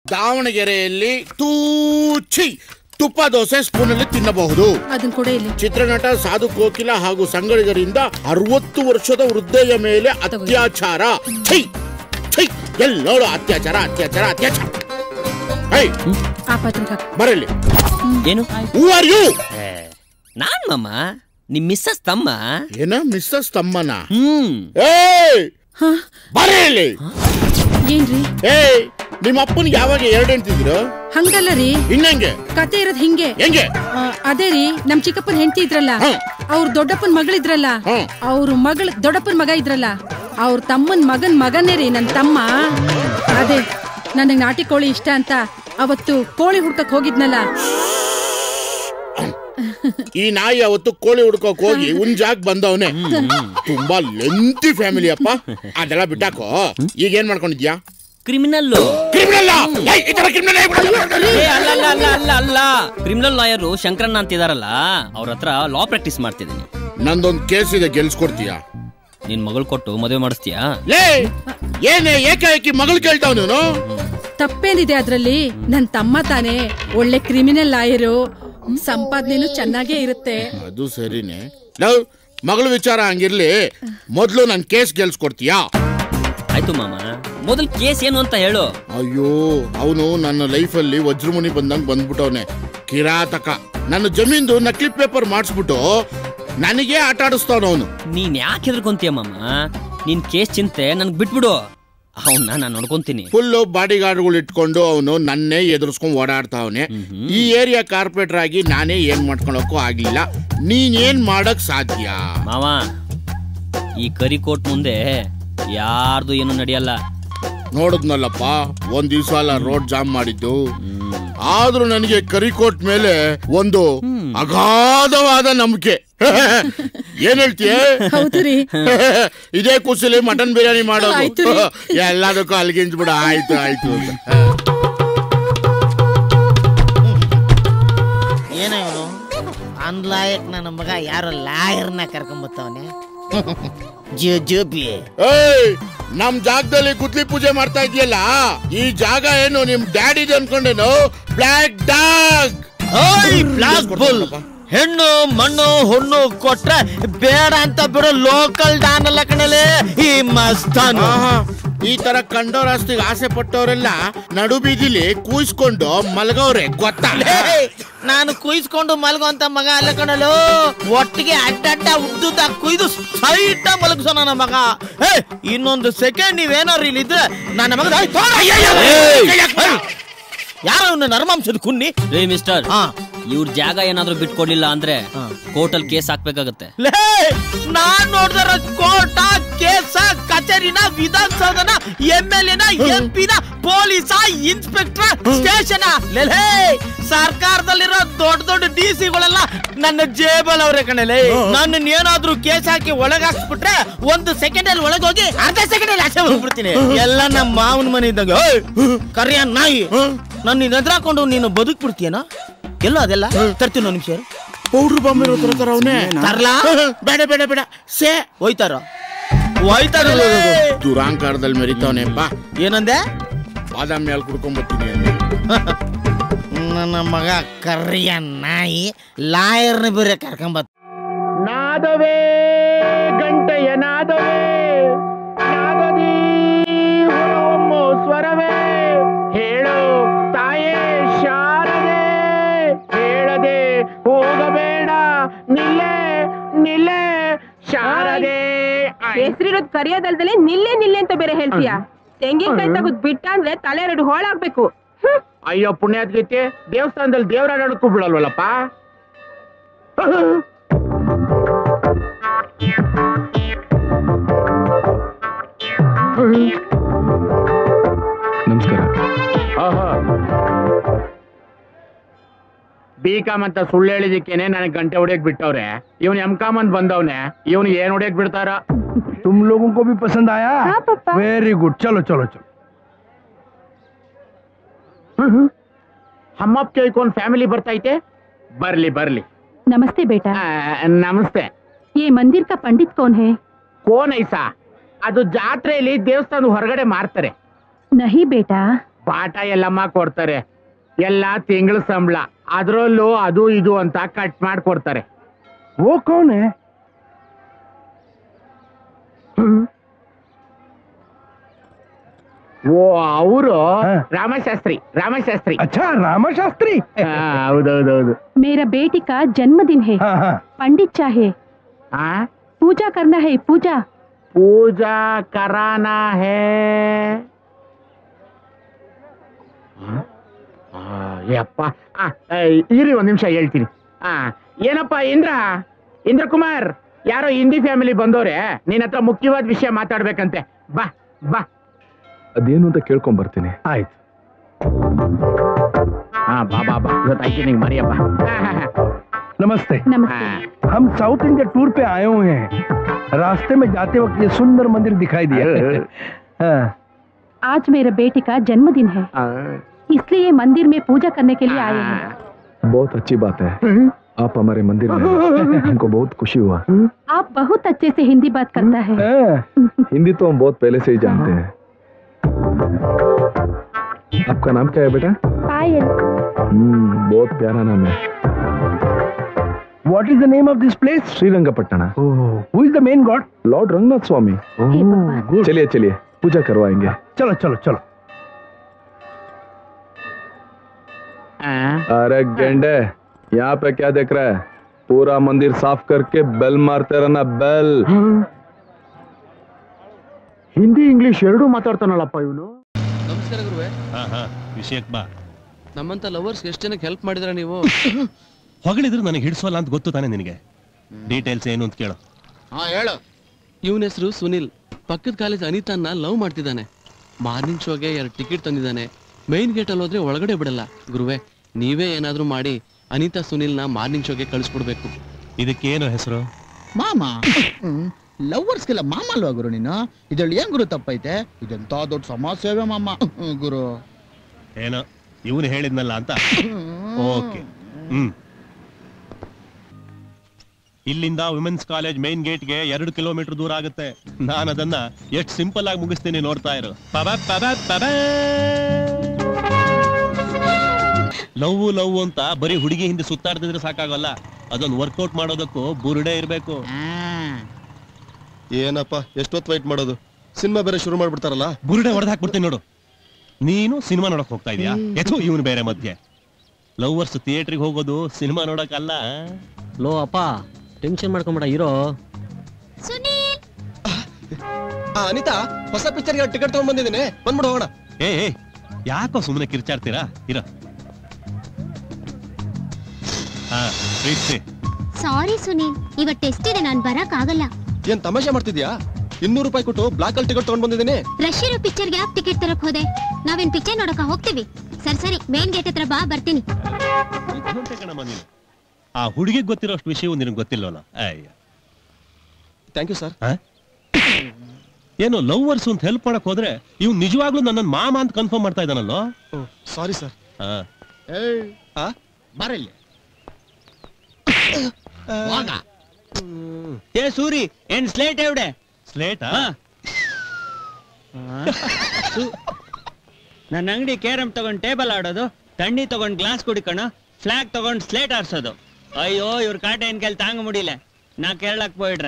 ದಾವಣಗೆರೆಯಲ್ಲಿ ತೂಚಿ ತುಪ್ಪ ದೋಸೆ ಸ್ಪೂನಲ್ಲಿ ತಿನ್ನಬಹುದು ಅದನ್ ಕೂಡ ಇಲ್ಲಿ ಚಿತ್ರನಟ ಸಾಧು ಕೋಕಿಲ ಹಾಗೂ ಸಂಗಡಿಗರಿಂದ ಅರವತ್ತು ವರ್ಷದ ವೃದ್ಧೆಯ ಮೇಲೆ ಅತ್ಯಾಚಾರ ಛೈ ಛೈ ಎಲ್ಲಿ ನೋಡು ಅತ್ಯಾಚಾರ ಅತ್ಯಾಚಾರ ಅತ್ಯಾಚಾರ ಹೇ ಆ ಪತ್ರಿಕ ಬರಲಿ ಏನು ಹೂ ಆರ್ ಯು ನಾನ್ ಮಮ್ಮ ನಿಮ್ ಮಿಸ್ಸಸ್ ತಮ್ಮ ಏನ ಮಿಸ್ಸಸ್ ತಮ್ಮನ ಹ್ಮ್ ಏಯ್ ಬರಲಿ ಏನ್ರಿ ಏ ನಿಮ್ಮ ಅಪ್ಪನ್ ಯಾವಾಗ ಎರಡು ಹೆಂಡ್ತಿದ್ರು ಹಂಗಲ್ಲ ರೀ ಇನ್ನಂಗೆ ಕತೆ ಇರೋದ್ ಹಿಂಗೆ ಹೆಂಗೆ ಆ, ಅದೇ ರೀ ನಮ್ ಚಿಕ್ಕಪ್ಪನ ಹೆಂಡತಿ ಇದ್ರಲ್ಲ ಹ್ಮ್. ಅವ್ರ ದೊಡ್ಡಪ್ಪನ ಮಗಳಿದ್ರಲ್ಲ ಹ್ಮ್. ಅವ್ರ ಮಗಳ ದೊಡ್ಡಪ್ಪನ ಮಗ ಇದ್ರಲ್ಲ ಅವ್ರ ತಮ್ಮನ್ ಮಗನ್ ಮಗನೇ ರೀ ನನ್ ತಮ್ಮ ಅದೇ ನನಗ್ ನಾಟಿ ಕೋಳಿ ಇಷ್ಟ ಅಂತ ಅವತ್ತು ಕೋಳಿ ಹುಡ್ಕಕ್ ಹೋಗಿದ್ನಲ್ಲ ಈ ನಾಯಿ ಅವತ್ತು ಕೋಳಿ ಹುಡ್ಕೋಕ್ ಹೋಗಿ ಉಂಜಾಗ್ ಬಂದವನೆ ತುಂಬಾ ಲೆಂತಿ ಫ್ಯಾಮಿಲಿ ಅಪ್ಪ ಅದೆಲ್ಲ ಬಿಟ್ಟಾಕೋ ಈಗ ಏನ್ ಮಾಡ್ಕೊಂಡಿದ್ಯಾ ಕ್ರಿಮಿನಲ್ ಕ್ರಿಮಿನಲ್ ಈ ತರ criminal ಆಗ್ಬಿಡಲ್ಲ. ಅಲ್ಲ ಅಲ್ಲ ಅಲ್ಲ ಅಲ್ಲ ಅಲ್ಲ ಕ್ರಿಮಿನಲ್ ಲಾಯರು ಶಂಕರಣ್ಣ ಅಂತಿದಾರಲ್ಲ ಅವ್ರ ಹತ್ರ ಲಾ ಪ್ರಾಕ್ಟೀಸ್ ಮಾಡ್ತಿದ್ದೀನಿ ನಂದೊಂದ್ ಕೇಸ್ ಇದೆ ಗೆಲ್ಸ್ಕೊಡ್ತೀಯಾ ನಿನ್ ಮಗಳು ಕೊಟ್ಟು ಮದುವೆ ಮಾಡಿಸ್ತೀಯಾ ಲೇ ಏನೇ ಏಕಾಏಕಿ ಮಗಳು ಕೇಳ್ತಾವ್ ನೀನು ತಪ್ಪೇನಿದೆ ಅದ್ರಲ್ಲಿ ನನ್ ತಮ್ಮ ತಾನೇ ಒಳ್ಳೆ ಕ್ರಿಮಿನಲ್ ಲಾಯರು ಸಂಪಾದನೆನೂ ಚೆನ್ನಾಗೇ ಇರುತ್ತೆ ಅದು ಸರಿನೇ ಲವ್ ಮಗಳ ವಿಚಾರ ಹಂಗಿರ್ಲಿ ಮೊದ್ಲು ನನ್ ಕೇಸ್ ಗೆಲ್ಸ್ಕೊಡ್ತೀಯಾ ಆಯ್ತು ಮಾಮ ಮೊದಲ್ ಕೇಸ್ ಏನು ಅಂತ ಹೇಳು ಅಯ್ಯೋ ಅವನು ನನ್ನ ಲೈಫಲ್ಲಿ ವಜ್ರಮುನಿ ಬಂದಂಗ್ ಬಂದ್ಬಿಟ್ಟವನೆ ಕಿರಾತಕ ನನ್ನ ಜಮೀನ್ದು ನಕಲಿ ಪೇಪರ್ ಮಾಡಿಸ್ಬಿಟ್ಟು ನನಗೆ ಆಟ ಆಡಿಸ್ತಾವನ ಅವನು ನೀನ್ ಯಾಕೆ ಹೆದರ್ಕೊಂತೀಯ ಮಾಮ ನಿನ್ ಕೇಸ್ ಚಿಂತೆ ನನ್ಗೆ ಬಿಟ್ಬಿಡು ಅವನ್ನ ನಾನು ನೋಡ್ಕೊಂತೀನಿ ಫುಲ್ಲು ಬಾಡಿ ಗಾರ್ಡ್ಗಳು ಇಟ್ಕೊಂಡು ಅವನು ನನ್ನೇ ಎದುರಿಸ್ಕೊಂಡ್ ಓಡಾಡ್ತಾವನೆ ಈ ಏರಿಯಾ ಕಾರ್ಪೊರೇಟರ್ ಆಗಿ ನಾನೇ ಏನ್ ಮಾಡ್ಕೊಳಕ್ಕೂ ಆಗ್ಲಿಲ್ಲ ನೀನ್ ಏನ್ ಮಾಡಕ್ ಸಾಧ್ಯ ಮಾವ ಈ ಕರಿಕೋಟ್ ಮುಂದೆ ಯಾರ್ದು ಏನು ನಡೆಯಲ್ಲ ನೋಡಿದ್ನಲ್ಲಪ್ಪ ಒಂದ್ ದಿವ್ಸ ಅಲ್ಲ ರೋಡ್ ಜಾಮ್ ಮಾಡಿದ್ದು ಆದ್ರೂ ನನಗೆ ಕರಿಕೋಟ್ ಮೇಲೆ ಒಂದು ಅಗಾಧವಾದ ನಂಬಿಕೆ ಏನ್ ಹೇಳ್ತೀಯ ಹೌದು ರೀ ಇದೇ ಕುಸಲಿ ಮಟನ್ ಬಿರಿಯಾನಿ ಮಾಡೋದು ಆಯ್ತು ರೀ. ಎಲ್ಲದಕ್ಕೂ ಅಲ್ಗಿಂಚ್ಬಿಡ ಆಯ್ತು ಆಯ್ತು ಅಂತ ಏನೋ ಇವನು ಅನ್ಲಾಯಕ್ ನನ್ನ ಮಗ ಯಾರೋ ಲಾಯರ್ನ ಕರ್ಕೊಂಬತ್ತವನೆ ಜೋ ಜೋಬಿ ಏಯ್ ನಮ್ ಜಾಗದಲ್ಲಿ ಗುದ್ಲಿ ಪೂಜೆ ಮಾಡ್ತಾ ಇದೆಯಲ್ಲ ಈ ಜಾಗ ಏನು ನಿಮ್ ಡ್ಯಾಡಿದು ಅನ್ಕೊಂಡೇನು ಬ್ಲ್ಯಾಕ್ ಡಾಗ್ ಓಯ್ ಬ್ಲಾಕ್ ಬುಲ್ ಹೆಣ್ಣು ಮಣ್ಣು ಹುಣ್ಣು ಕೊಟ್ರೆ ಬೇಡ ಅಂತ ಬಿಡೋ ಲೋಕಲ್ ಡಾನ್ ಅಲ್ಲ ಕಣಲೆ ಈ ಮಸ್ತಾನು ಆಹಾ, ಈ ತರ ಕಂಡೋರಾಸ್ತಿಗೆ ಆಸೆ ಪಟ್ಟವರೆಲ್ಲ ನಡು ಬೀದಿಲಿ ಕೂಯಿಸ್ಕೊಂಡು ಮಲಗವ್ರೆ ಗೊತ್ತಾ ಲೇ, ನಾನು ಕುಯ್ಸ್ಕೊಂಡು ಮಲಗುವಂತ ಮಗ ಅಲ್ಲ ಕಣಲು ಒಟ್ಟಿಗೆ ಅಡ್ಡಡ್ಡ ಉದ್ದುದ್ದ ಕುಯ್ದು ಸೈಟ ಮಲಗಿಸೋ ನನ್ನ ಮಗ ಹೇ ಇನ್ನೊಂದು ಸೆಕೆಂಡ್ ನೀವೇನಾರು ಇಲ್ಲಿದ್ರೆ ನನ್ನ ಮಗ ಯಾರೋ ಇವ್ನ ನರ್ಮಾಂಸದ ಕುನ್ನಿ ರೇ ಮಿಸ್ಟರ್ ಹಾ ಇವ್ರ ಜಾಗ ಏನಾದ್ರೂ ಬಿಟ್ಕೊಡ್ಲಿಲ್ಲ ಅಂದ್ರೆ ಹಾ. ಕೋರ್ಟಲ್ ಕೇಸ್ ಹಾಕ್ಬೇಕಾಗತ್ತೆ ಲೇ ನಾನ್ ನೋಡಿದ್ರ ಕೋರ್ಟ ಕೇಸ ಕಚೇರಿನ ವಿಧಾನಸೌಧನ ಎಂ ಎಲ್ ಎನ ಎಂ ಪಿನ ಪೊಲೀಸ ಇನ್ಸ್ಪೆಕ್ಟರ್ ಸ್ಟೇಷನ್ ಲೇ ಸರ್ಕಾರದಲ್ಲಿರೋ ದೊಡ್ಡ ದೊಡ್ಡ ಡಿ ಸಿಗಳೆಲ್ಲ ನನ್ನ ಜೇಬಲ್ ಅವ್ರೆ ಕಣಲೆ ನನ್ನ ಏನಾದ್ರೂ ಕೇಸ್ ಹಾಕಿ ಒಳಗ್ ಹಾಕ್ಸ್ಬಿಟ್ರೆ ಒಂದು ಸೆಕೆಂಡ್ ಅಲ್ಲಿ ಒಳಗೋಗಿ ಅರ್ಧ ಸೆಕೆಂಡ್ ಅಲ್ಲಿ ಆಚೆ ಹೋಗ್ಬಿಡ್ತೀನಿ ಎಲ್ಲ ನಮ್ಮ ಮಾವನ ಮನೆ ಇದ್ದಾಗ ಕರಿಯ ನಾಯಿ ನನ್ನ ಎದುರಾಕೊಂಡು ನೀನು ಬದುಕ್ಬಿಡ್ತೀಯನ ಎಲ್ಲೋ ಅದೆಲ್ಲ ತರ್ತೀನಿ ಒಂದು ನಿಮಿಷ ಪೌಡ್ರ್ ಬಾಂಬ್ ಇರೋ ತರ ತರ ಅವನೇ ತರ್ಲಾ ಬೇಡ ಬೇಡ ಬೇಡ ಸೇ ಹೋಯ್ತಾರ ಹೋಯ್ತಾರ ದುರಾಂಕಾರದಲ್ಲಿ ಮೆರಿತಾವನೆ ಬಾ ಏನಂದೆ ಬಾದಾಮಿ ಹಾಲು ಕುಡ್ಕೊಂಡ್ ಬರ್ತೀನಿ ಅಂದೆ. ನನ್ನ ಮಗ ಕರಿಯ ನಾಯಿ ಲಾಯರ್ನ ಬೇರೆ ಕರ್ಕೊಂಬತ್ ನಾದವೇ ಗಂಟೆಯ ನಾದವೇ ನಾದದಿ ಹೊರಹೊಮ್ಮು ಸ್ವರವೇ ಹೇಳು ತಾಯೇ ಶಾರದೆ ಹೇಳದೆ ಹೋಗಬೇಡ ನಿಲ್ಲೆ ನಿಲ್ಲೆ ಶಾರದೆ ಹೆಸರಿರೋದ್ ಕರಿಯೋದಲ್ದಲೆ ನಿಲ್ಲೆ ನಿಲ್ಲೆ ಅಂತ ಬೇರೆ ಹೇಳ್ತೀಯ ತೆಂಗಿನಕಾಯಿ ತಗದ್ ಬಿಟ್ಟ ಅಂದ್ರೆ ತಲೆ ಎರಡು ಹೋಳಾಗ್ಬೇಕು ಹ್ಮ್. ಅಯ್ಯೋ ಪುಣ್ಯಾತ್ಗೈತೆ ದೇವಸ್ಥಾನದಲ್ಲಿ ದೇವರ ಆಡೋದಕ್ಕೂ ಬಿಡಲ್ವಲ್ಲಪ್ಪ ನಮಸ್ಕಾರ ಬಿ ಕಾಮ್ ಅಂತ ಸುಳ್ಳು ಹೇಳಿದಕ್ಕೇನೆ ನನಗೆ ಗಂಟೆ ಹೊಡಿಯಕ್ ಬಿಟ್ಟವ್ರೆ ಇವನ್ ಎಂ ಕಾಮ್ ಅಂತ ಬಂದವನೆ ಇವನ್ ಏನ್ ಹೊಡಿಯಕ್ ಬಿಡ್ತಾರ तुम लोगों को भी पसंद आया हाँ, पापा। वेरी गुड चलो चलो चलो ಹಮ್ಮಪ್ಪ ಕೇಳ್ಕೊಂಡ್ ಫ್ಯಾಮಿಲಿ ಬರ್ತೈತೆ ಬರ್ಲಿ ಬರ್ಲಿ ನಮಸ್ತೆ ಬೇಟಾ ಆ, ನಮಸ್ತೆ ये मंदिर का पंडित कौन है ಕೋನ್ ಐಸಾ ಅದು ಜಾತ್ರೆಯಲ್ಲಿ ದೇವಸ್ಥಾನದ ಹೊರಗಡೆ ಮಾರ್ತಾರೆ नहीं बेटा ಪಾಠ ಎಲ್ಲಮ್ಮ ಕೊಡ್ತಾರೆ ಎಲ್ಲ ತಿಂಗಳ ಸಂಬಳ ಅದ್ರಲ್ಲೂ ಅದು ಇದು ಅಂತ ಕಟ್ ಮಾಡ್ಕೊಡ್ತಾರೆ वो कौन है ಓ ಅವರು ಹಾ. ರಾಮಶಾಸ್ತ್ರಿ ರಾಮಶಾಸ್ತ್ರಿ अच्छा रामा शास्त्री ಹಾ, ಹೌದೌದೌದು मेरा बेटी का जन्मदिन है हाँ हाँ पंडित चाहे ಆ पूजा करना है पूजा ಪೂಜಾ ಕರಾನಾ ಹೇ ಆ, ಯಪ್ಪ ಆ, ಏ, ಇರಿ ಒಂದ್ ನಿಮಿಷ ಹೇಳ್ತೀನಿ ಆ ಏನಪ್ಪ ಇಂದ್ರ ಇಂದ್ರ ಕುಮಾರ್ ಯಾರೋ ಹಿಂದಿ ಫ್ಯಾಮಿಲಿ ಬಂದವ್ರೆ ನಿನ್ನ ಹತ್ರ ಮುಖ್ಯವಾದ ವಿಷಯ ಮಾತಾಡ್ಬೇಕಂತೆ ಬಾ ಬಾ ಅದೇನು ಅಂತ ಕೇಳ್ಕೊಂಡ್ ಬರ್ತೀನಿ आयत ಹಾ ಬಾ ಬಾ ಬಾ ಇವತ್ತಾಯ್ತು ನಿಂಗೆ ಮರಿಯಪ್ಪ नमस्ते नमस्ते हम साउथ इंडिया टूर पे आए हुए हैं रास्ते में जाते वक्त ये सुंदर मंदिर दिखाई दिया हाँ, आज मेरे बेटे का जन्मदिन है इसलिए मंदिर में पूजा करने के लिए आए हैं बहुत अच्छी बात है आप हमारे मंदिर में आए। हमको बहुत खुशी हुआ आप बहुत अच्छे से हिंदी बात करता है हाँ, हिंदी तो हम बहुत पहले से ही जानते हैं आपका नाम क्या है बेटा पायल हम्म, बहुत प्यारा नाम है what is the name of this place? Srirangapatna Oh, who is the main god? Lord Ranganath Swamy हे भगवान good. चलिए चलिए पूजा करवाएंगे चलो चलो चलो अरे गेंडे यहाँ पे क्या देख रहा है पूरा मंदिर साफ करके बेल मारते रहना बेल ಹಿಂದಿ ಇಂಗ್ಲಿಷ್ ಎರಡೂ ಮಾತಾಡ್ತಾನಲ್ಲಪ್ಪ ಇವನು ನಮಸ್ಕಾರ ಗುರುವೆ ಹಾ ಹಾ ವಿಷಯಕ್ಕೆ ಬಾ ನಮ್ಮಂತ ಲವರ್ಸ್ ಎಷ್ಟು ಜನಕ್ಕೆ ಹೆಲ್ಪ್ ಮಾಡಿದ್ರ ನೀವು ಹೊಗಳಿದ್ರು ನನಗೆ ಹಿಡಿಸೋಲ್ಲ ಅಂತ ಗೊತ್ತು ತಾನೆ ನಿನಗೆ ಡೀಟೇಲ್ಸ್ ಏನು ಅಂತ ಕೇಳು ಹಾ ಹೇಳು ಇವನ ಹೆಸರು ಸುನಿಲ್ ಪಕ್ಕದ ಕಾಲೇಜ್ ಅನಿತಾನ್ನ ಲವ್ ಮಾಡ್ತಿದ್ದಾನೆ ಮಾರ್ನಿಂಗ್ ಶೋಗೆ ಎರಡು ಟಿಕೆಟ್ ತಂದಿದ್ದಾನೆ ಮೈನ್ ಗೇಟ್ ಅಲ್ಲಿ ಹೋದ್ರೆ ಒಳಗಡೆ ಬಿಡಲ್ಲ ಗುರುವೆ ನೀವೇ ಏನಾದ್ರೂ ಮಾಡಿ ಅನಿತಾ ಸುನಿಲ್ನ ಮಾರ್ನಿಂಗ್ ಶೋಗೆ ಕಳಿಸ್ಬಿಡ್ಬೇಕು ಇದಕ್ಕೇನು ಹೆಸರು ಮಾಮ ಲವರ್ಸ್ಗೆಲ್ಲ ಮಾಮ ಅಲ್ವಾ ಗುರು ನೀನು ಇದ್ರಲ್ಲಿ ಏನ್ ಗುರು ತಪ್ಪೈತೆ ಇದೆಂತ ದೊಡ್ಡ ಸಮಾಜ ಸೇವೆ ಮಾಮ ಹ್ಮ್, ಗುರು ಏನೋ ಇವನು ಹೇಳಿದ್ನಲ್ಲ ಅಂತ ಓಕೆ ಹ್ಮ್ ಇಲ್ಲಿಂದ ವಿಮೆನ್ಸ್ ಕಾಲೇಜ್ ಮೈನ್ ಗೇಟ್ಗೆ ಎರಡು ಕಿಲೋಮೀಟರ್ ದೂರ ಆಗುತ್ತೆ ನಾನು ಅದನ್ನ ಎಷ್ಟು ಸಿಂಪಲ್ ಆಗಿ ಮುಗಿಸ್ತೀನಿ ನೋಡ್ತಾ ಇರು ಪಬ ಪಬ ಪಬ. ಲವ್ ಲವ್ ಅಂತ ಬರೀ ಹುಡುಗಿ ಹಿಂದೆ ಸುತ್ತಾಡ್ತಿದ್ರೆ ಸಾಕಾಗಲ್ಲ ಅದೊಂದು ವರ್ಕೌಟ್ ಮಾಡೋದಕ್ಕೂ ಬುರುಡೆ ಇರಬೇಕು ಏನಪ್ಪ ಎಷ್ಟೊತ್ತು ವೈಟ್ ಮಾಡೋದು ಸಿನಿಮಾ ಬೇರೆ ಶುರು ಮಾಡ್ಬಿಡ್ತಾರಲ್ಲ ಬುರುಡೆ ಹೊಡೆದು ಹಾಕ್ಬಿಡ್ತೀನಿ ನೋಡು ನೀನು ಸಿನಿಮಾ ನೋಡಕ್ ಹೋಗ್ತಾ ಇದೀಯಾ ಎಥು ಇವನು ಬೇರೆ ಮಧ್ಯೆ ಲವ್ವರ್ಸ್ ಥಿಯೇಟ್ರಿಗೆ ಹೋಗೋದು ಸಿನಿಮಾ ನೋಡಕ್ಕಲ್ಲ ಲೋ ಅಪ್ಪ ಟೆನ್ಷನ್ ಮಾಡ್ಕೊಂಬೇಡ ಇರೋ ಆ ಅನಿತಾ ಹೊಸ ಪಿಕ್ಚರ್ಗೆ ಟಿಕೆಟ್ ತಗೊಂಡ್ ಬಂದಿದ್ದೀನಿ ಬಂದ್ಬಿಡು ಹೋಗೋಣ ಏ ಏ, ಯಾಕೋ ಸುಮ್ಮನೆ ಕಿರ್ಚಾಡ್ತೀರಾ ಇರ ಹಾ ಪ್ರೀತಿ ಸಾರಿ ಸುನೀಲ್ ಇವತ್ತು ಟೆಸ್ಟ್ ಇದೆ ನಾನು ಬರಕ್ ಆಗಲ್ಲ ಏನ್ ತಮಾಷೆ ಮಾಡ್ತಿದ್ಯಾ ಇನ್ನೂರು ರೂಪಾಯಿ ಕೊಟ್ಟು ಬ್ಲಾಕ್ ಅಲ್ಲಿ ಟಿಕೆಟ್ ತಗೊಂಡ್ ಬಂದಿದ್ದೀನಿ ರಶ್ ಇರೋ ಪಿಕ್ಚರ್ಗೆ ಯಾಕೆ ಟಿಕೆಟ್ ತರಕ್ ಹೋದೆ ನಾವೇನ್ ಪಿಕ್ಚರ್ ನೋಡಕ ಹೋಗ್ತೀವಿ ಸರಿ ಸರಿ ಮೇನ್ ಗೇಟ್ ಹತ್ರ ಬಾ ಬರ್ತೀನಿ ಬುದ್ಧಿವಂತೆ ಕಣಮ್ಮ ನೀನು ಆ ಹುಡುಗಿಗೆ ಗೊತ್ತಿರೋಷ್ಟು ವಿಷಯವು ನಿನಗೆ ಗೊತ್ತಿಲ್ಲವಲ್ಲ ಅಯ್ಯ ಥ್ಯಾಂಕ್ ಯು ಸರ್ ಆ? ಏನು ಲವ್ವರ್ಸ್ ಅಂತ ಹೆಲ್ಪ್ ಮಾಡಕ್ ಹೋದ್ರೆ ಇವ್ ನಿಜವಾಗ್ಲೂ ನನ್ನ ಮಾಮ ಅಂತ ಕನ್ಫರ್ಮ್ ಮಾಡ್ತಾ ಇದ್ದಾನಲ್ಲೋ ಸಾರಿ ಸರ್ ಹಾ ಏಯ್ ಆ? ಬರಲಿ ಏ ಸೂರಿ ಏನ್ ಸ್ಲೇಟ್ ಎವ್ಡೆ ಸ್ಲೇಟಾ ನನ್ನ ಅಂಗಡಿ ಕೇರಂ ತಗೊಂಡ್ ಟೇಬಲ್ ಆಡೋದು ತಣ್ಣಿ ತಗೊಂಡ್ ಗ್ಲಾಸ್ ಕುಡಿಕೋಣ ಫ್ಲಾಗ್ ತಗೊಂಡ್ ಸ್ಲೇಟ್ ಆರ್ಸೋದು ಅಯ್ಯೋ ಇವ್ರ ಕಾಟ ಏನ್ ಕೈಲಿ ತಾಂಗ ಮುಡಿಲೆ ನಾ ಕೇರಳಕ್ போயிடுறே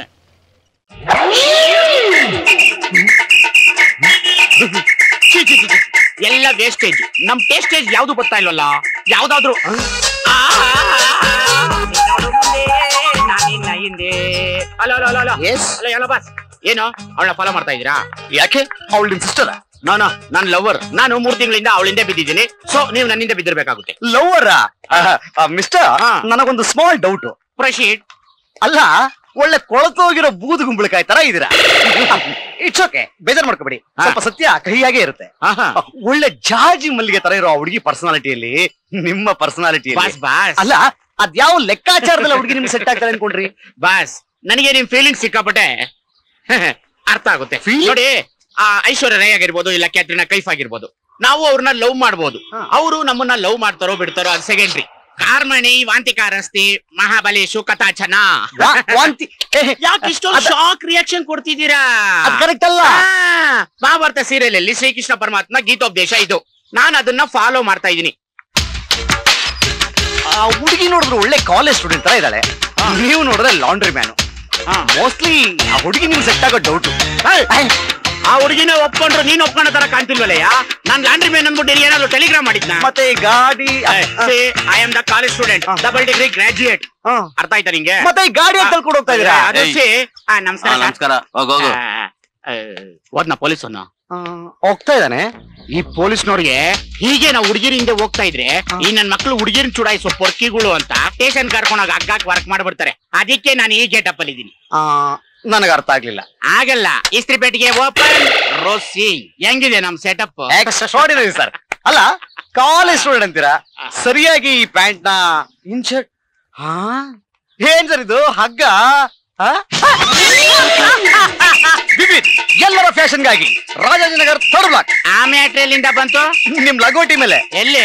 ಛೀ, ಛೀ, ಛೀ, ಛೀ. ಎಲ್ಲ ವೇಸ್ಟೇಜ್ ನಮ್ ಟೇಸ್ಟೇಜ್ ಯಾವ್ದು ಬರ್ತಾ ಇಲ್ವಲ್ಲ ಯಾವ್ದಾದ್ರು ಆ, ನಿನ್ನೋಡು ಮುಂದೆ, ನಾನಿನ್ನ ಹಿಂದೆ. Hello hello hello hello hello ಎಲ್ಲ ಬಾಸ್ ಏನು ಅವಳ ಫಾಲೋ ಮಾಡ್ತಾ ಇದೀರಾ ಯಾಕೆ ಅವಳ ನಿಮ್ ಸಿಸ್ಟರ್ ನಾನು ನಾನು ಲವರ್ ನಾನು ಮೂರ್ ತಿಂಗಳಿಂದ ಅವಳಿಂದ ಬಿದ್ದಿದ್ದೀನಿ ಸೊ ನೀವು ನನ್ನಿಂದ ಬಿದ್ದಿರ್ಬೇಕಾಗುತ್ತೆ ಲವರ ಮಿಸ್ಟರ್ ನನಗೊಂದು ಸ್ಮಾಲ್ ಡೌಟ್ ಪ್ರಶೀಡ್ ಅಲ್ಲ ಒಳ್ಳೆ ಕೊಳತೋಗಿರೋ ಬೂದು ಗುಂಬಳಕಾಯಿ ತರ ಇದೀರಾ ಇಟ್ಸ್ ಓಕೆ ಬೇಜಾರ್ ಮಾಡ್ಕೋಬೇಡಿ ಸ್ವಲ್ಪ ಸತ್ಯ ಕಹಿಯಾಗೆ ಇರುತ್ತೆ ಒಳ್ಳೆ ಜಾಜಿ ಮಲ್ಲಿಗೆ ತರ ಇರೋ ಆ ಹುಡುಗಿ ಪರ್ಸನಾಲಿಟಿಯಲ್ಲಿ ನಿಮ್ಮ ಪರ್ಸನಾಲಿಟಿಯಲ್ಲಿ ಬಾಸ್ ಬಾಸ್ ಅಲ್ಲ ಅದ್ಯಾವ ಲೆಕ್ಕಾಚಾರದಲ್ಲಿ ಆ ಹುಡುಗಿ ನಿಮ್ಗೆ ಸೆಟ್ ಆಗ್ತಾರೆ ಅನ್ಕೊಂಡ್ರಿ ಬಾಸ್ ನನಗೆ ನಿಮ್ ಫೀಲಿಂಗ್ ಸಿಕ್ಕಾಪಟ್ಟೆ ಅರ್ಥ ಆಗುತ್ತೆ ನೋಡಿ ಆ ಐಶ್ವರ್ಯ ರೈ ಆಗಿರ್ಬೋದು ಇಲ್ಲ ಕ್ಯಾಟ್ರಿನಾ ಕೈಫ್ ಆಗಿರ್ಬೋದು ನಾವು ಅವ್ರನ್ನ ಲವ್ ಮಾಡ್ಬೋದು ಅವರು ನಮ್ಮನ್ನ ಲವ್ ಮಾಡ್ತಾರೋ ಬಿಡ್ತಾರೋ ಅದು ಸೆಕೆಂಡ್ರಿ ಕಾರ್ಮಣಿ ವಾಂತಿಕಾರಸ್ತಿ ಮಹಾಬಲೇಶು ಕಥಾಚನ ವಾ- ವಾಂತಿ ಯಾಕೆ ಇಷ್ಟೊಂದು ಶಾಕ್ ರಿಯಾಕ್ಷನ್ ಕೊಡ್ತಿದ್ದೀರಾ ಅದ್ correct ಅಲ್ಲ. ಆ, ಮಹಾಭಾರತ ಸೀರಿಯಲ್ ಅಲ್ಲಿ ಶ್ರೀಕೃಷ್ಣ ಪರಮಾತ್ಮ ಗೀತೋಪದೇಶ ಇದು ನಾನು ಅದನ್ನ ಫಾಲೋ ಮಾಡ್ತಾ ಇದೀನಿ ಆ ಹುಡುಗಿ ನೋಡಿದ್ರೆ ಒಳ್ಳೆ ಕಾಲೇಜ್ ಸ್ಟೂಡೆಂಟ್ ತರ ಇದ್ದಾಳೆ ನೀವು ನೋಡಿದ್ರೆ ಲಾಂಡ್ರಿ ಮ್ಯಾನು ಮೋಸ್ಟ್ಲಿ ಆ ಹುಡುಗಿ ನಿಮ್ಗೆ ಸೆಟ್ ಆಗೋ ಡೌಟ್ ಆ ಹುಡುಗಿನ ಒಪ್ಕೊಂಡ್ರು ನೀನ್ ಒಪ್ಕೊಂಡ ತರ ಕಾಣ್ತಿಲ್ವಲ್ಲಯ್ಯ ನಾನ್ ಲ್ಯಾಂಡ್ರಿ ಮೇನ್ ಅಂದ್ಬಿಟ್ಟು ಏನಾದ್ರು ಟೆಲಿಗ್ರಾಮ್ ಮಾಡಿದ್ನ ಮತ್ತೆ ಗಾಡಿ I am the college student double degree graduate ಅರ್ಥ ಆಯ್ತಾ ನಿಂಗೆ ಮತ್ತೆ ಈ ಗಾಡಿ ಅಂತ ಕೊಡ್ ಹೋಗ್ತಾ ಇದೀರಾ ಅದು ಸಿ ಆ, ನಮಸ್ಕಾರ ಆ, ನಮಸ್ಕಾರ. ಹೋಗ್, ಹೋಗು. ಓದ್ನ ಪೊಲೀಸನ್ನು ಹೋಗ್ತಾ ಇದ್ದಾನೆ ಈ ಪೊಲೀಸ್ನವ್ರಿಗೆ ಹೀಗೆ ನಾವು ಹುಡುಗಿರ ಹಿಂದೆ ಹೋಗ್ತಾ ಇದ್ರೆ ಈ ನನ್ ಮಕ್ಳು ಹುಡುಗಿರಿನ ಚುಡಾಯಿಸೋ ಪೊರ್ಕಿಗಳು ಅಂತ ಸ್ಟೇಷನ್ ಕರ್ಕೊಂಡೋಗಿ ಹಗ್ಗಾಕ್ ವರ್ಕ್ ಮಾಡ್ಬಿಡ್ತಾರೆ ಅದಕ್ಕೆ ನಾನು ಈ ಗೇಟಪ್ ಅಲ್ಲಿ ಇದೀನಿ ನನಗೆ ಅರ್ಥ ಆಗ್ಲಿಲ್ಲ ಆಗಲ್ಲ ಇಸ್ತ್ರಿ ಪೆಟ್ಟಿಗೆ ಓಪನ್ ರೋಸಿ ಹೆಂಗಿದೆ ನಮ್ ಸೆಟಪ್ ಎಕ್ಸ್ಟ್ರಾಡಿನರಿ ಸರ್ ಅಲ್ಲ ಕಾಲೇಜ್ ಸ್ಟೂಡೆಂಟ್ ಅಂತೀರಾ ಸರಿಯಾಗಿ ಈ ಪ್ಯಾಂಟ್ ನ ಇನ್ಶರ್ಟ್ ಹಾ ಏನ್ ಸರ್ ಇದು ಹಗ್ಗ ಹಾ? ಬಿಬಿನ್, ಎಲ್ಲರ ಫ್ಯಾಷನ್ಗಾಗಿ ರಾಜಾಜಿನಗರ್ ಥರ್ಡ್ ಬ್ಲಾಕ್ ಆ ಮ್ಯಾಟ್ರಿಯಲ್ಲಿಂದ ಬಂತು ನಿಮ್ ಲಗೋಟಿ ಮೇಲೆ ಎಲ್ಲಿ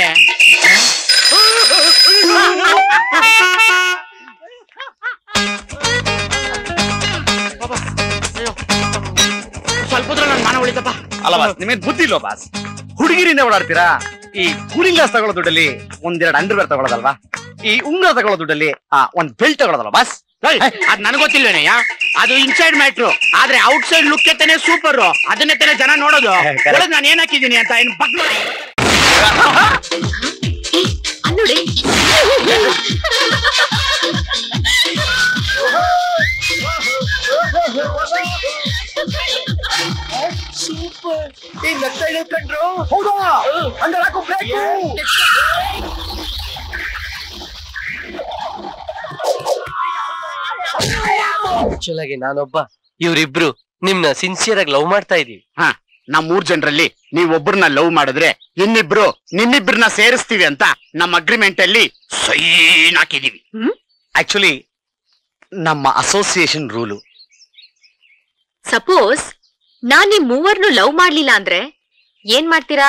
ಸ್ವಲ್ಪ ಹೊತ್ರ ನನ್ ಮಾನ ಉಳಿತಪ್ಪ ಅಲ್ಲ ಬಾಸ್ ನಿಮ್ಗೆ ಬುದ್ಧಿ ಇಲ್ವಾ ಬಾಸ್ ಹುಡುಗಿರಿಂದ ಓಡಾಡ್ತೀರಾ ಈ ಕೂಲಿಂಗ್ ಗ್ಲಾಸ್ ತಗೊಳ್ಳೋ ದುಡ್ಡಲ್ಲಿ ಒಂದೆರಡು ಅಂಡರ್ವೇರ್ ತಗೊಳ್ಳೋದಲ್ವಾ ಈ ಉಂಗುರ ತಗೊಳ್ಳೋ ದುಡ್ಡಲ್ಲಿ ಆ ಒಂದ್ ಬೆಲ್ಟ್ ತಗೊಳ್ಳೋದಲ್ವಾ ಬಾಸ್ ಅದ್ ನನಗ್ ಗೊತ್ತಿಲ್ವೇನಯ್ಯ ಅದು ಇನ್ಸೈಡ್ ಮ್ಯಾಟ್ರು ಆದ್ರೆ ಔಟ್ಸೈಡ್ ಲುಕ್ ತಾನೆ ಸೂಪರ್ ಅದನ್ನೇ ತಾನೆ ಜನ ನೋಡೋದು correct. ಒಳಗ್ ನಾನು ಏನ್ ಹಾಕಿದೀನಿ ಅಂತ ಏನ್ ಬಗ್ ನೋಡಿ ಆಕ್ಚುಲ್ ಆಗಿ ನಾನೊಬ್ಬ ಇವ್ರಿಬ್ರು ನಿಮ್ನ ಸಿನ್ಸಿಯರ್ ಆಗಿ ಲವ್ ಮಾಡ್ತಾ ಇದೀವಿ ಹಾ ನಮ್ ಮೂರ್ ಜನರಲ್ಲಿ ನೀವ್ ಒಬ್ಬರನ್ನ ಲವ್ ಮಾಡಿದ್ರೆ ಇನ್ನಿಬ್ರು ನಿನ್ನಿಬ್ರನ್ನ ಸೇರಿಸ್ತೀವಿ ಅಂತ ನಮ್ಮ ಅಗ್ರಿಮೆಂಟ್ ಅಲ್ಲಿ ಸೈನ್ ಹಾಕಿದೀವಿ ಆಕ್ಚುಲಿ ನಮ್ಮ ಅಸೋಸಿಯೇಷನ್ ರೂಲು ಸಪೋಸ್ ನಾನ್ ನಿಮ್ ಮೂವರ್ನು ಲವ್ ಮಾಡ್ಲಿಲ್ಲ ಅಂದ್ರೆ ಏನ್ ಮಾಡ್ತೀರಾ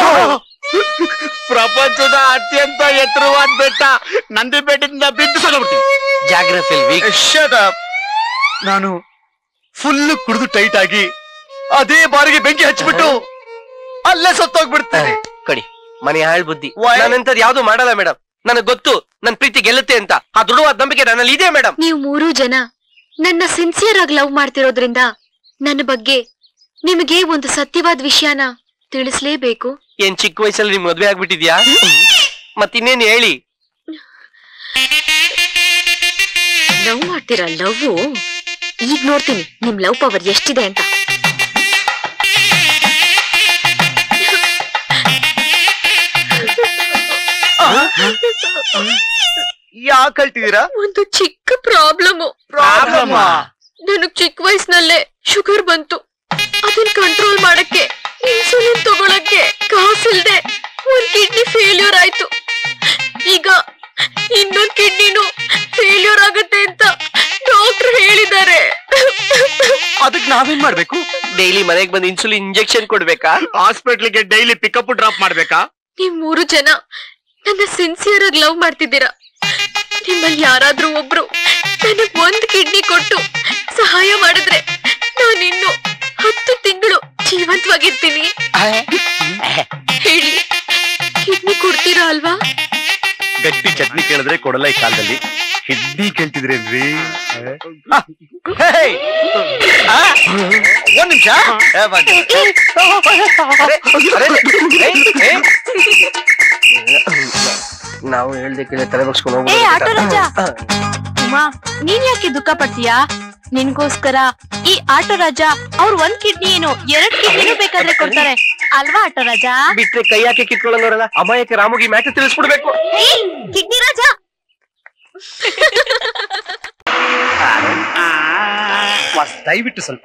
ಪ್ರಪಂಚದ ಅತ್ಯಂತ ಎತ್ತರವಾದ ಬೆಟ್ಟ ನಂದಿ ಬೆಟ್ಟದಿಂದ ಬಿದ್ದು ಸಲಬಿಡ್ತೀವಿ ಜಾಗ್ರಫಿಲ್ ವೀಕ್ ನಾನು ಫುಲ್ ಕುಡಿದು ಟೈಟ್ ಆಗಿ ಅದೇ ಬಾರಿಗೆ ಬೆಂಕಿ ಹಚ್ಬಿಟ್ಟು ಅಲ್ಲೇ ಸತ್ತೋಗ್ಬಿಡ್ತೇನೆ ಕಡಿ ಮನೆ ಹಾಳ್ ಬುದ್ಧಿ ನಾನೆಂತದ್ ಯಾವ್ದು ಮಾಡಲ್ಲ ಮೇಡಮ್ ನನಗ್ ಗೊತ್ತು ನನ್ ಪ್ರೀತಿ ಗೆಲ್ಲುತ್ತೆ ಅಂತ ಆ ದೃಢವಾದ ನಂಬಿಕೆ ನನ್ನಲ್ಲಿ ಇದೆ ಮೇಡಮ್ ನೀವು ಮೂರೂ ಜನ ನನ್ನ ಸಿನ್ಸಿಯರ್ ಆಗಿ ಲವ್ ಮಾಡ್ತಿರೋದ್ರಿಂದ ನನ್ನ ಬಗ್ಗೆ ನಿಮಗೆ ಒಂದು ಸತ್ಯವಾದ ವಿಷಯನ ತಿಳಿಸ್ಲೇಬೇಕು ಏನ್ ಚಿಕ್ಕ ವಯಸ್ಸಲ್ಲಿ ನಿಮ್ ಮದ್ವೆ ಆಗ್ಬಿಟ್ಟಿದ್ಯಾ ಮತ್ತಿನ್ನೇನ್ ಹೇಳಿ ಲವ್ ಮಾಡ್ತೀರಾ ಲವ್ ಈಗ ನೋಡ್ತೀನಿ ನಿಮ್ ಲವ್ ಪವರ್ ಎಷ್ಟಿದೆ ಅಂತ ಯಾಕೆ ಕಳ್ತಿದ್ದೀರಾ ಒಂದು ಚಿಕ್ಕ ಪ್ರಾಬ್ಲಮ್ Problem ಆ? ನನಗ್ ಚಿಕ್ಕ ವಯಸ್ಸಿನಲ್ಲೇ ಶುಗರ್ ಬಂತು ಅದನ್ನ ಕಂಟ್ರೋಲ್ ಮಾಡಕ್ಕೆ ಇನ್ಸುಲಿನ್ ತಗೊಳಕ್ಕೆ ಕಾಸಿಲ್ದೆ ಒಂದ್ ಕಿಡ್ನಿ ಫೇಲ್ಯೂರ್ ಆಯ್ತು ಈಗ ಇನ್ನೊಂದ್ ಕಿಡ್ನಿನು ಫೇಲ್ಯೂರ್ ಆಗುತ್ತೆ ಅಂತ ಡಾಕ್ಟರ್ ಹೇಳಿದ್ದಾರೆ ಅದಕ್ ನಾವೇನ್ ಮಾಡ್ಬೇಕು ಡೈಲಿ ಮನೆಗ್ ಬಂದು ಇನ್ಸುಲಿನ್ ಇಂಜೆಕ್ಷನ್ ಕೊಡ್ಬೇಕಾ ಹಾಸ್ಪಿಟ್ಲಿಗೆ ಡೈಲಿ ಪಿಕಪ್ ಡ್ರಾಪ್ ಮಾಡ್ಬೇಕಾ ನೀವ್ ಮೂರು ಜನ ನನ್ನ ಸಿನ್ಸಿಯರ್ ಆಗಿ ಲವ್ ಮಾಡ್ತಿದ್ದೀರಾ ನಿಮ್ಮಲ್ಲಿ ಯಾರಾದ್ರೂ ಒಬ್ರು ನನಗ್ ಒಂದ್ ಕಿಡ್ನಿ ಕೊಟ್ಟು ಸಹಾಯ ಮಾಡಿದ್ರೆ ನಾನಿನ್ನು ಹತ್ತು ತಿಂಗಳು ಜೀವಂತವಾಗಿರ್ತೀನಿ ಹೇಳಿ ಕಿಡ್ನಿ ಕೊಡ್ತೀರಾ ಅಲ್ವಾ ಗಟ್ಟಿ ಚಟ್ನಿ ಕೇಳಿದ್ರೆ ಕೊಡಲ್ಲ ಈ ಕಾಲದಲ್ಲಿ ಕಿಡ್ನಿ ಕೇಳ್ತಿದ್ರೇನ್ರಿ ಒಂದ್ ನಿಮಿಷ ನಾವು ಹೇಳ್ದೆ ಕೇಳಿ ತಲೆ ಬಗ್ಸ್ಕೊಂಡು ಏ ಆಟೋ ರಾಜ ಹೋಗ್ಬೋದು ಉಮಾ ನೀನ್ ಯಾಕೆ ದುಃಖ ಪಡ್ತೀಯಾ ನಿನ್ಗೋಸ್ಕರ ಈ ಆಟೋ ರಾಜ ಅವ್ರ ಒಂದ್ ಕಿಡ್ನಿ ಏನು ಎರಡ್ ಕಿಡ್ನಿನೂ ಬೇಕಾದ್ರೆ ಕೊಡ್ತಾರೆ ಅಲ್ವಾ ಆಟೋ ರಾಜ ಬಿಟ್ರೆ ಕೈ ಹಾಕಿ ಕಿತ್ಕೊಳ್ಳೋರಲ್ಲ ಅಮಾಯಕ ರಾಮುಗಿ ಮ್ಯಾಟ್ರ್ ತಿಳಿಸ್ಬಿಡ್ಬೇಕು ಕಿಡ್ನಿ ರಾಜ ವಾಸ್ ದಯವಿಟ್ಟು ಸ್ವಲ್ಪ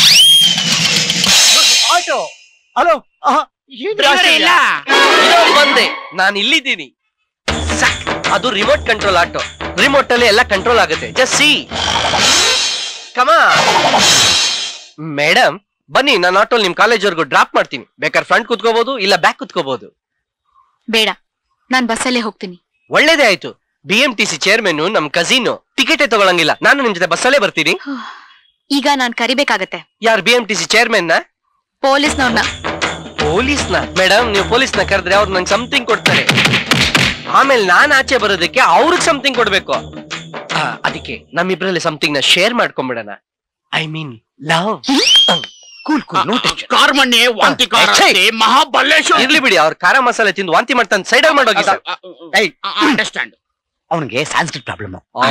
ಆಟೋ ಹಲೋ ಇಲ್ಲ ಇರೋ ಬಂದೆ ನಾನು ಇಲ್ಲಿದ್ದೀನಿ ಸಾಕ್. ಅದು ರಿಮೋಟ್ ಕಂಟ್ರೋಲ್ ಆಟೋ ರಿಮೋಟ್ ಅಲ್ಲಿ ಎಲ್ಲ ಕಂಟ್ರೋಲ್ ಆಗುತ್ತೆ ಜಸ್ಟ್ ಸಿ ಕಮಾ ಮೇಡಮ್ ಬನ್ನಿ ನಾನು ಆಟೋ ನಿಮ್ ಕಾಲೇಜ್ವರೆಗೂ ಡ್ರಾಪ್ ಮಾಡ್ತೀನಿ ಬೇಕಾದ್ರೆ ಫ್ರಂಟ್ ಕುತ್ಕೋಬಹುದು ಇಲ್ಲ ಬ್ಯಾಕ್ ಕುತ್ಕೋಬಹುದು ಬೇಡ ನಾನ್ ಬಸ್ಸಲ್ಲೇ ಹೋಗ್ತೀನಿ ಒಳ್ಳೇದೇ ಆಯ್ತು B M T C chairman ನಮ್ ಕಸಿನ್ ಟಿಕೆಟೇ ತಗೊಳಂಗಿಲ್ಲ ನಾನು ನಿಮ್ ಜೊತೆ ಬಸ್ಸಲ್ಲೇ ಬರ್ತೀನಿ ಈಗ ನಾನ್ ಕರಿಬೇಕಾಗತ್ತೆ ಯಾರು B M T C chairman ಪೊಲೀಸ್ನವ್ರನ್ನ ಪೊಲೀಸ್ನ ಮೇಡಮ್ ನೀವು ಪೊಲೀಸ್ನ ಕರೆದ್ರೆ ಅವ್ರು ನಂಗೆ ಸಮಥಿಂಗ್ ಕೊಡ್ತಾರೆ ಆಮೇಲೆ ನಾನ್ ಆಚೆ ಬರೋದಕ್ಕೆ ಅವ್ರಿಗೆ ಸಮಥಿಂಗ್ ಕೊಡ್ಬೇಕು ಆ, ಅದಕ್ಕೆ ನಮ್ಮಿಬ್ರಲ್ಲಿ ಸಮಥಿಂಗ್ ನ ಶೇರ್ ಮಾಡ್ಕೊಂಡ್ಬಿಡೋಣ I mean love cool cool no ಕಾರ್ಮಣ್ಣೆ ವಾಂತಿ ಕಾರ ಮಹಾಬಲೇಶ್ವರ ಇರ್ಲಿ ಬಿಡಿ ಅವ್ರ ಖಾರ ಮಸಾಲೆ ತಿಂದು ವಾಂತಿ ಮಾಡ್ತಾನೆ ಸೈಡ್ ಆಗಿ ಮಾಡೋಗಿ ಸರ್ ಅಂಡರ್ಸ್ಟ್ಯಾಂಡ್ ಅವನಿಗೆ ಸಾಂಸ್ಕ್ರಿಟ್ ಪ್ರಾಬ್ಲಮ್ ಓ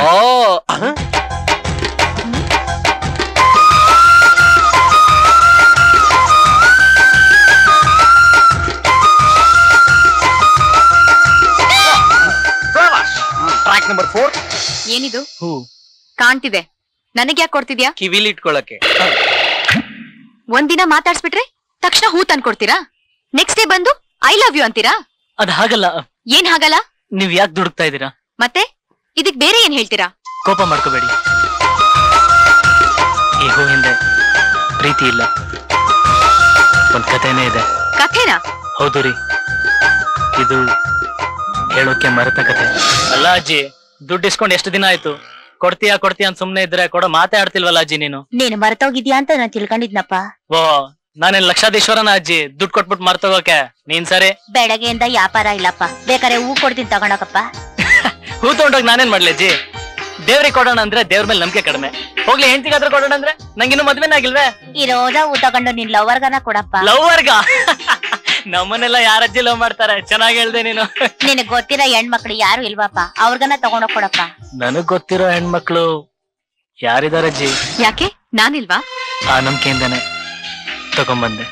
ಟ್ರ್ಯಾಕ್ ನಂಬರ್ ಫೋರ್ ಏನಿದು ಕಾಣ್ತಿದೆ ನನಗೆ ಯಾಕೆ ಕೊಡ್ತಿದ್ಯಾ ಕಿವಿಲಿ ಇಟ್ಕೊಳಕ್ಕೆ ಒಂದಿನ ಮಾತಾಡ್ಸ್ಬಿಟ್ರೆ ತಕ್ಷಣ ಹೂ ತಂದ್ಕೊಡ್ತೀರಾ ನೆಕ್ಸ್ಟ್ ಡೇ ಬಂದು ಐ ಲವ್ ಯು ಅಂತೀರಾ ಅದ್ ಹಾಗಲ್ಲ ಏನ್ ಹಾಗಲ್ಲ ನೀವ್ ಯಾಕೆ ದುಡುಕ್ತಾ ಇದ್ದೀರಾ ಮತ್ತೆ ಇದಕ್ ಬೇರೆ ಏನ್ ಹೇಳ್ತೀರಾ ಕೋಪ ಮಾಡ್ಕೋಬೇಡಿ ಈ ಹೂ ಹಿಂದೆ ಪ್ರೀತಿ ಇಲ್ಲ ಒಂದ್ ಕಥೆನೇ ಇದೆ ಕಥೆನಾ ಹೌದು ರೀ ಇದು ಹೇಳೋಕೆ ಮರೆತ ಕಥೆ ಅಲ್ಲ ಅಜ್ಜಿ ದುಡ್ಡು ಇಸ್ಕೊಂಡು ಎಷ್ಟು ದಿನ ಆಯ್ತು ಕೊಡ್ತೀಯಾ ಕೊಡ್ತೀಯಾ ಅಂತ ಸುಮ್ನೆ ಇದ್ರೆ ಕೊಡೋ ಮಾತೇ ಆಡ್ತಿಲ್ವಲ್ಲ ಅಜ್ಜಿ ನೀನು ನೀನು ಮರ್ತೋಗಿದ್ಯಾ ಅಂತ ನಾನು ತಿಳ್ಕೊಂಡಿದ್ನಪ್ಪ ಓ ನಾನೇನ್ ಲಕ್ಷಾಧೀಶ್ವರನ ಅಜ್ಜಿ ದುಡ್ಡು ಕೊಟ್ಬಿಟ್ಟು ಮರ್ತೋಗೋಕೆ ನೀನ್ ಸರಿ ಬೆಳಗ್ಗೆಯಿಂದ ವ್ಯಾಪಾರ ಇಲ್ಲಪ್ಪ ಬೇಕಾರೆ ಹೂ ಕೊಡ್ತೀನಿ ತಗೊಂಡೋಗಪ್ಪ ಹೂ ತಗೊಂಡೋಗಿ ನಾನೇನ್ ಮಾಡ್ಲಿ ಅಜ್ಜಿ ದೇವ್ರಿಗೆ ಕೊಡೋಣ ಅಂದ್ರೆ ದೇವ್ರ ಮೇಲೆ ನಂಬಿಕೆ ಕಡಿಮೆ ಹೋಗ್ಲಿ ಹೆಂಡತಿಗಾದ್ರೂ ಕೊಡೋಣ ಅಂದ್ರೆ ನಂಗಿನ್ನು ಮದ್ವೆನೇ ಆಗಿಲ್ವೇ ಈ ರೋಜಾ ಹೂ ತಗೊಂಡು ನಿನ್ ಲವರ್ಗನ ಕೊಡಪ್ಪ ಲವ್ ವರ್ಗ ನಮ್ಮನ್ನೆಲ್ಲ ಯಾರಜ್ಜಿ ಲವ್ ಮಾಡ್ತಾರೆ ಚೆನ್ನಾಗಿ ಹೇಳ್ದೆ ನೀನು ನಿನಗ್ ಗೊತ್ತಿರೋ ಹೆಣ್ಮಕ್ಳು ಯಾರು ಇಲ್ವಪ್ಪ ಅವ್ರಿಗನ ತಗೊಂಡೋಗ್ ಕೊಡಪ್ಪ ನನಗ್ ಗೊತ್ತಿರೋ ಹೆಣ್ಮಕ್ಳು ಯಾರಿದಾರಜ್ಜಿ ಯಾಕೆ ನಾನಿಲ್ವಾ ಆ ನಂಬಿಕೆಯಿಂದಾನೆ ತಗೊಂಬಂದೆ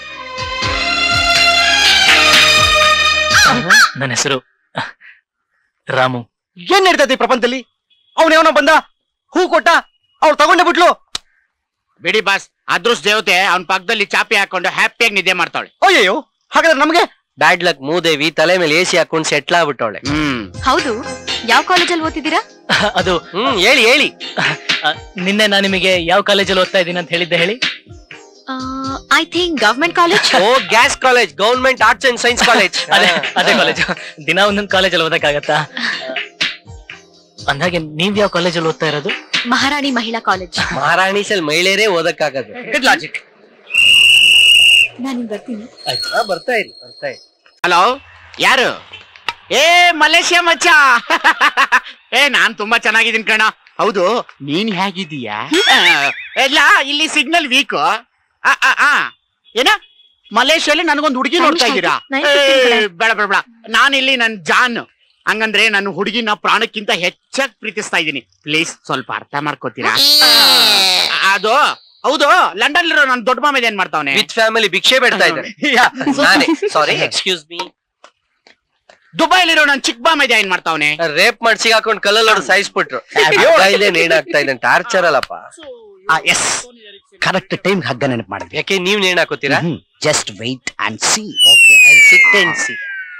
ನನ್ನ ಹೆಸರು ರಾಮು ಏನ್ ನಡೀತೈತಿ ಪ್ರಪಂಚದಲ್ಲಿ ಅವನ ಏನೋ ಬಂದ ಹೂ ಕೊಟ್ಟ ಅವ್ರು ತಗೊಂಡೇ ಬಿಟ್ಲು ಬಿಡಿ ಬಾಸ್ ಅದೃಷ್ಟ ದೇವತೆ ಅವನ ಪಕ್ಕದಲ್ಲಿ ಚಾಪಿ ಹಾಕೊಂಡು ಹ್ಯಾಪಿಯಾಗಿ ನಿದ್ದೆ ಮಾಡ್ತಾಳೆ ಅಯ್ಯೋ ಹಾಗಾದ್ರೆ ನಮಗೆ ಬ್ಯಾಡ್ ಲಕ್ ಮೂದೇವಿ ತಲೆ ಮೇಲೆ ಎಸಿ ಹಾಕೊಂಡು ಸೆಟ್ಲ್ ಆಗ್ಬಿಟ್ಟವಳೆ ಹ್ಮ್ ಹೌದು ಯಾವ ಕಾಲೇಜಲ್ಲಿ ಓದ್ತಿದ್ದೀರಾ ಅದು ಹ್ಮ್ ಹೇಳಿ ಹೇಳಿ ನಿನ್ನೆ ನಾನು ನಿಮಗೆ ಯಾವ ಕಾಲೇಜಲ್ಲಿ ಓದ್ತಾ ಇದ್ದೀನಿ ಅಂತ ಹೇಳಿದ್ದೆ ಹೇಳಿ ಐ ಥಿಂಕ್ ಗವರ್ಮೆಂಟ್ ಕಾಲೇಜ್ ಓ gas college government arts and science college ಅದೇ ಅದೇ ಕಾಲೇಜ್ ದಿನ ಒಂದೊಂದು ಕಾಲೇಜಲ್ಲಿ ಓದಕ್ಕಾಗತ್ತಾ ಅಂದಾಗೆ ನೀವ್ ಯಾವ ಕಾಲೇಜಲ್ಲಿ ಓದ್ತಾ ಇರೋದು ಮಹಾರಾಣಿ ಮಹಿಳಾ ಕಾಲೇಜ್ ಮಹಾರಾಣಿ ಸೆಲ್ ಮಹಿಳೆಯರೇ ಓದಕ್ಕಾಗದು ಲಾಜಿಕ್ ನಾನು ಬರ್ತೀನಿ ಬರ್ತಾ ಇರಿ ಬರ್ತಾ ಇರಿ ಹಲೋ ಯಾರು ಏ ಮಲೇಷ್ಯಾ ಮಚ್ಚ ಏ ನಾನ್ ತುಂಬಾ ಚೆನ್ನಾಗಿದ್ದೀನಿ ಕಣ ಹೌದು ನೀನ್ ಹೇಗಿದೀಯಾ ಎಲ್ಲ ಇಲ್ಲಿ ಸಿಗ್ನಲ್ ವೀಕ್ ಏನ ಮಲೇಷ್ಯಲ್ಲಿ ನನಗೊಂದು ಹುಡುಗಿ ನೋಡ್ತಾ ಇದ್ದೀರಾ Nice ಏ, to see you. ಬೇಡ ಬೇಡ ಬೇಡ ನಾನಿಲ್ಲಿ ನನ್ ಜಾನ್ ಹಂಗಂದ್ರೆ ನನ್ನ ಹುಡುಗಿನ ಪ್ರಾಣಕ್ಕಿಂತ ಹೆಚ್ಚಾಗಿ ಪ್ರೀತಿಸ್ತಾ ಇದ್ದೀನಿ ಪ್ಲೀಸ್ ಸ್ವಲ್ಪ ಅರ್ಥ ಮಾಡ್ಕೋತೀರಾ ಅದು ಹೌದು ಲಂಡನ್ ಇರೋ ನನ್ ದೊಡ್ಡ ಮಾಮೇದ ಏನ್ ಮಾಡ್ತಾವನೆ ವಿತ್ ಫ್ಯಾಮಿಲಿ ಭಿಕ್ಷೆ ಬೇಡ್ತಾ ಇದ್ದಾರೆ ನಾನೇ ಸಾರಿ ಎಕ್ಸ್ಕ್ಯೂಸ್ ಮೀ ದುಬೈಲಿರೋ ನನ್ ಚಿಕ್ಕ ಬಾಮೇದ ಏನ್ ಮಾಡ್ತಾವನೆ ರೇಪ್ ಮಾಡಿ ಸಿಗಾಕೊಂಡು ಕಲ್ಲಲ್ಲಿ ಹೊಡೆದು ಸಾಯಿಸ್ಬಿಟ್ರು ಇಲ್ಲೇ ನೇಣಾಗ್ತಾ ಇದ್ದಾನೆ ಟಾರ್ಚರ್ ಅಲ್ಲಪ್ಪ ಎಸ್ ಕರೆಕ್ಟ್ ಟೈಮ್ ಹಗ್ಗ ನೆನಪು ಮಾಡಿದ್ವಿ ಯಾಕೆ ನೀವ್ ನೇಣ್ ಹಾಕೋತೀರಾ just wait and see okay I sit and see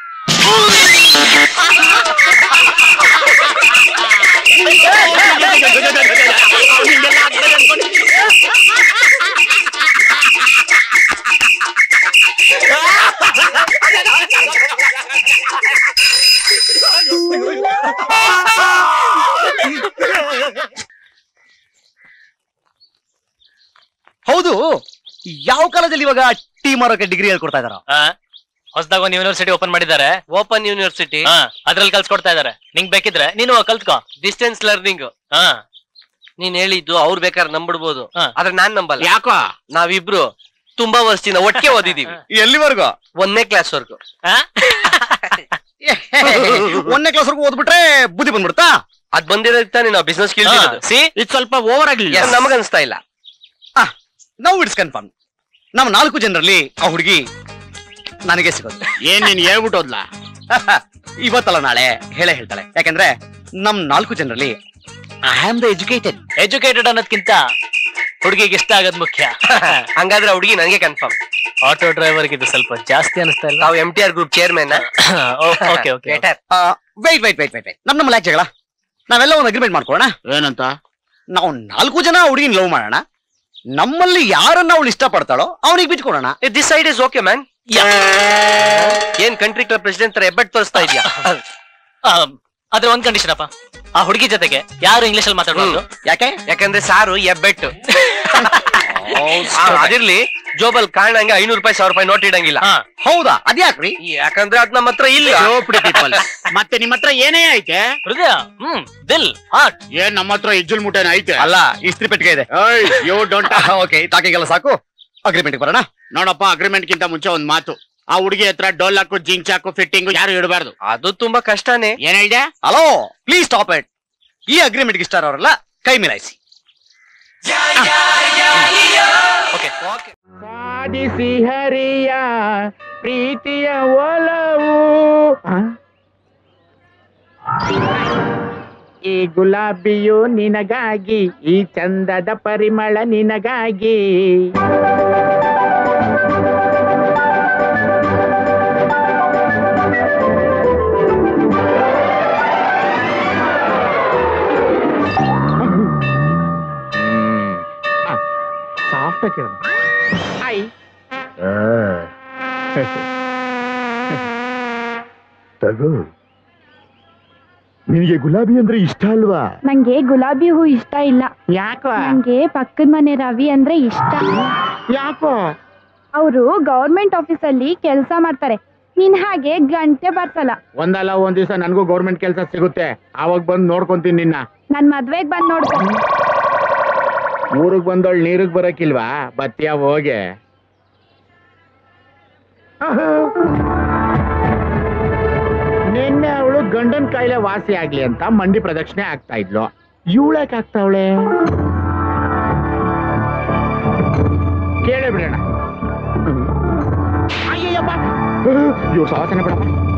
ಹೌದು ಯಾವ ಕಾಲೇಜಲ್ಲಿ ಇವಾಗ ಟೀ ಮಾರೋಕೆ ಡಿಗ್ರಿ ಹೇಳ್ಕೊಡ್ತಾ ಇದಾರ ಹೊಸದಾಗ ಒಂದು ಯೂನಿವರ್ಸಿಟಿ ಓಪನ್ ಮಾಡಿದ್ದಾರೆ ಓಪನ್ ಯೂನಿವರ್ಸಿಟಿ ಹಾ ಅದ್ರಲ್ಲಿ ಕಲ್ಸ್ಕೊಡ್ತಾ ಇದಾರೆ ನಿಂಗ್ ಬೇಕಿದ್ರೆ ನೀನು ಕಲ್ತ್ಕೋ ಡಿಸ್ಟೆನ್ಸ್ ಲರ್ನಿಂಗ್ ಹಾ ನೀನ್ ಹೇಳಿದ್ದು ಅವ್ರು ಬೇಕಾದ್ರೆ ನಂಬಿಡ್ಬೋದು ಆದ್ರೆ ನಾನ್ ನಂಬಲ್ಲ ಯಾಕೋ ನಾವಿಬ್ರು ತುಂಬಾ ವರ್ಷದಿಂದ ಒಟ್ಟಿಗೆ ಓದಿದೀವಿ ಎಲ್ಲಿವರೆಗೂ ಒಂದನೇ ಕ್ಲಾಸ್ ವರ್ಗು ಒಂದನೇ ಕ್ಲಾಸ್ ವರ್ಗು ಓದ್ಬಿಟ್ರೆ ಬುದ್ಧಿ ಬಂದ್ಬಿಡ್ತಾ ಅದ್ ಬಂದಿರೋದಕ್ಕೆ ತಾನೇ ನಾವು ಬಿಸ್ನೆಸ್ ಕೇಳ್ತಿರೋದು ಸಿ ಇದು ಸ್ವಲ್ಪ ಓವರ್ ಆಗ್ಲಿಲ್ಲ ನಮಗ ಅನ್ಸ್ತಾ ಇಲ್ಲ ನಾವು ಇಟ್ಸ್ ಕನ್ಫರ್ಮ್ ನಮ್ಮ ನಾಲ್ಕು ಜನರಲ್ಲಿ ಆ ಹುಡುಗಿ ನನಗೆ ಸಿಗೋದು ಏನ್ ನೀನ್ ಹೇಳ್ಬಿಟ್ಟೋದ್ಲಾ ಇವತ್ತಲ್ಲ ನಾಳೆ ಹೇಳೇ ಹೇಳ್ತಾಳೆ ಯಾಕಂದ್ರೆ ನಮ್ ನಾಲ್ಕು ಜನರಲ್ಲಿ I am the educated educated ಅನ್ನೋದ್ಕಿಂತ ಹುಡುಗಿಗೆ ಇಷ್ಟ ಆಗೋದ್ ಮುಖ್ಯ ಹಂಗಾದ್ರೆ ಆ ಹುಡುಗಿ ನನಗೆ ಕನ್ಫರ್ಮ್ ಆಟೋ ಡ್ರೈವರ್ಗೆ ಇದು ಸ್ವಲ್ಪ ಜಾಸ್ತಿ ಅನಿಸ್ತಾ ಇಲ್ಲ ನಾವು M T R group chairman okay okay wait wait wait wait wait ನಮ್ ನಮ್ಮ ಯಾಕೆ ಜಗಳ ನಾವೆಲ್ಲ ಒಂದು ಅಗ್ರಿಮೆಂಟ್ ಮಾಡ್ಕೊಳ್ಳೋಣ ಏನಂತ ನಾವು ನಾಲ್ಕು ಜನ ಹುಡುಗಿನ ಲವ್ ಮಾಡೋಣ ನಮ್ಮಲ್ಲಿ ಯಾರನ್ನ ಅವಳು ಇಷ್ಟ ಪಡ್ತಾಳೋ ಅವನಿಗೆ ಬಿಟ್ಕೊಡೋಣ this side is okay man ಏನ್ ಕಂಟ್ರಿ ಕ್ಲಬ್ ಪ್ರೆಸಿಡೆಂಟ್ ತರ ಎಬ್ಬಟ್ ತೋರಿಸ್ತಾ ಇದ್ಯಾ ಆದ್ರೆ ಒಂದ್ ಕಂಡೀಷನ್ ಅಪ್ಪ ಆ ಹುಡುಗಿ ಜೊತೆಗೆ ಯಾರು ಇಂಗ್ಲಿಷ್ ಅಲ್ಲಿ ಮಾತಾಡ್ಬಾರ್ದು ಯಾಕೆ ಯಾಕಂದ್ರೆ ಸಾರು ಎಬ್ಬೆಟ್ಟು ಆ, ಅದಿರ್ಲಿ ಜೋಬಲ್ ಕಾಣಂಗೆ ಐನೂರು ರೂಪಾಯಿ ಸಾವಿರ ರೂಪಾಯಿ ನೋಟ್ ಇಡಂಗಿಲ್ಲ ಹೌದಾ ಅದ್ಯಾಕ್ರಿ ಯಾಕಂದ್ರೆ ಅದ್ ನಮ್ಮ ಹತ್ರ ಇಲ್ಲ ಪೀಪಲ್ ಮತ್ತೆ ನಿಮ್ಮ ಹತ್ರ ಏನೇ ಐತೆ ಹೃದಯ ಹ್ಮ್ ದಿಲ್ ಹಾರ್ಟ್ ಏನ್ ನಮ್ಮ ಹತ್ರ ಇಜ್ಜುಲ್ ಮುಟೇನ ಐತೆ ಅಲ್ಲ ಇಸ್ತ್ರಿ ಪೆಟ್ಟಿಗೆ ಇದೆ ಯು ಡೋಂಟ್ ಓಕೆ ಟಾಕಿಗೆಲ್ಲ ಸಾಕು ಅಗ್ರಿಮೆಂಟ್ ಬರೋಣ ನೋಡಪ್ಪ ಅಗ್ರಿಮೆಂಟ್ ಗಿಂತ ಮುಂಚೆ ಒಂದ್ ಮಾತು ಆ ಹುಡುಗಿ ಹತ್ರ ಡೋಲ್ ಹಾಕು ಜಿಂಕ್ ಚಾಕು ಫಿಟ್ಟಿಂಗ್ ಯಾರು ಇಡಬಾರ್ದು ಅದು ತುಂಬಾ ಕಷ್ಟನೇ ಏನ್ ಹೇಳಿದೆ ಹಲೋ ಪ್ಲೀಸ್ ಸ್ಟಾಪ್ ಇಟ್ ಈ ಅಗ್ರಿಮೆಂಟ್ ಇಷ್ಟ ಅವರಲ್ಲ ಕೈ ಮಿಲಾಯಿಸಿ ಸಾಧಿಸಿ ಹರಿಯ ಪ್ರೀತಿಯ ಒಲವು ಈ ಗುಲಾಬಿಯು ನಿನಗಾಗಿ ಈ ಚಂದದ ಪರಿಮಳ ನಿನಗಾಗಿ ಸಾಫ್ಟ್ ಕೇಳ ಹಾಯ್ ತಗೋ ನಿನಗೆ ಗುಲಾಬಿ ಅಂದ್ರೆ ಇಷ್ಟ ಅಲ್ವಾ ನಂಗೆ ಗುಲಾಬಿ ಹೂ ಇಷ್ಟ ಇಲ್ಲ ಯಾಕೋ ನಂಗೆ ಪಕ್ಕದ ಮನೆ ರವಿ ಅಂದ್ರೆ ಇಷ್ಟ ಯಾಕೋ ಅವರು ಗವರ್ಮೆಂಟ್ ಆಫೀಸಲ್ಲಿ ಕೆಲಸ ಮಾಡ್ತಾರೆ ನಿನ್ ಹಾಗೆ ಗಂಟೆ ಬರ್ಸಲ್ಲ ಒಂದಲ್ಲ ಒಂದ್ ದಿವಸ ನನಗೂ ಗೌರ್ಮೆಂಟ್ ಕೆಲಸ ಸಿಗುತ್ತೆ ಅವಾಗ ಬಂದು ನೋಡ್ಕೊಂತೀನಿ ನಿನ್ನ ನನ್ ಮದ್ವೆಗ್ ಬಂದ್ ನೋಡ್ಕೊ ಊರಿಗೆ ಬಂದವಳು ನೀರಿಗೆ ಬರಕಿಲ್ವಾ ಬತ್ತಿಯ ಹೋಗೆ ನಿನ್ನೆ ಅವಳು ಗಂಡನ್ ಕಾಯಿಲೆ ವಾಸಿ ಆಗ್ಲಿ ಅಂತ ಮಂಡಿ ಪ್ರದಕ್ಷಿಣೆ ಆಗ್ತಾ ಇದ್ಲು ಇವಳಕ್ಕೆ ಆಗ್ತಾವಳೆ ಕೇಳೇ ಬಿಡೋಣ ಅಯ್ಯಯ್ಯಪ್ಪ ಇವ್ರು ಸಾಹಸನೆ ಬಿಡಪ್ಪ